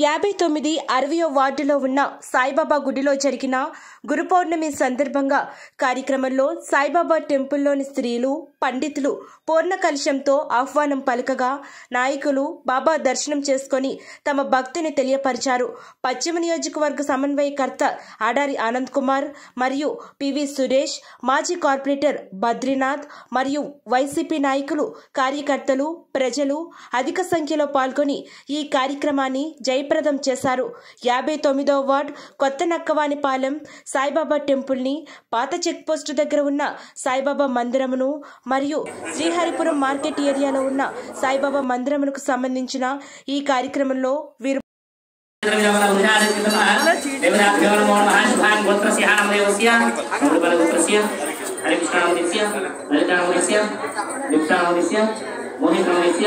యాభై తొమ్మిది అరవయో వార్డులో ఉన్న సాయిబాబా గుడిలో జరిగిన గురు పౌర్ణమి సందర్భంగా కార్యక్రమంలో సాయిబాబా టెంపుల్లోని స్త్రీలు పండితులు పూర్ణ కలశంతో ఆహ్వానం పలకగా నాయకులు బాబా దర్శనం చేసుకొని తమ భక్తిని తెలియపరిచారు పశ్చిమ నియోజకవర్గ సమన్వయకర్త ఆడారి ఆనంద్ కుమార్ మరియు పివి సురేష్ మాజీ కార్పొరేటర్ బద్రీనాథ్ మరియు వైసీపీ నాయకులు కార్యకర్తలు ప్రజలు అధిక సంఖ్యలో పాల్గొని ఈ కార్యక్రమాన్ని జయప్రదం చేశారు యాభై తొమ్మిదో వార్డ్ కొత్త నక్కవానిపాలెం సాయిబాబా టెంపుల్ని పాత చెక్ పోస్టు దగ్గర ఉన్న సాయిబాబా మందిరమును మరియు శ్రీహరిపురం మార్కెట్ ఏరియాలో ఉన్న సాయిబాబా మందిరమునకు సంబంధించిన ఈ కార్యక్రమంలో వీరు మోహిత్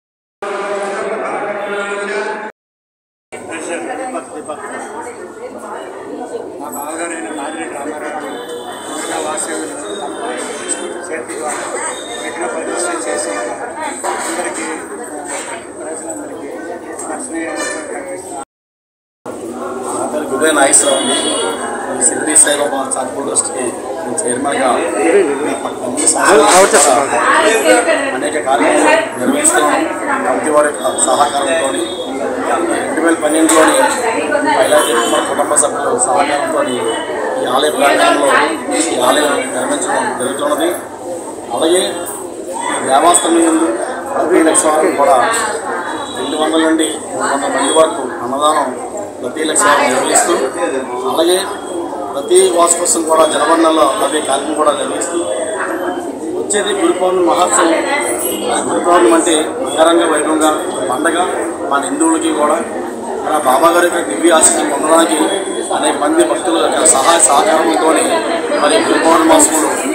మా బావగారైన నాదిరెడ్డి రామారావు దుర్గా వాసవులు చేతి ద్వారా విఘ్న ప్రతిష్ట చేసి అందరికీ ప్రజలందరికీ దర్శనీయంగా కనిపిస్తున్నారు నా పేరు గురువే నాగేశ్వరరావు అండి ఈ సిద్ధి సాయిబాబా చారిటబుల్ ట్రస్ట్కి నేను చైర్మన్గా ఎనిమిది సంవత్సరాలుగా అనేక కార్యక్రమాలు నిర్వహిస్తున్నాం కమిటీ వారి యొక్క సహకారంతో రెండు వేల పన్నెండులోని పైలాజీ కుమార్ కుటుంబ సభ్యుల సహకారంతో ఈ ఆలయ ప్రాంగణంలో ఈ ఆలయం నిర్మించడం జరుగుతున్నది అలాగే ఈ దేవాస్థానం ముందు ప్రతి లక్షవారం కూడా రెండు వందల నుండి మూడు వందల మంది వరకు అన్నదానం ప్రతి లక్షవారం నిర్వహిస్తూ అలాగే ప్రతి వాసు కోసం కూడా జనవరణలో ప్రతి కార్యక్రమం కూడా నిర్వహిస్తూ వచ్చేది గురు పౌర్ణమి మహోత్సవం గురు పౌర్ణమి అంటే అంగరంగ వైభవంగా ఒక పండగ మన హిందువులకి కూడా మన బాబా గారి యొక్క దివ్య ఆశీస్సులు పొందడానికి అనేక మంది భక్తుల యొక్క సహాయ సహకారంతో మరి గురు పౌర్ణమి మాసంలో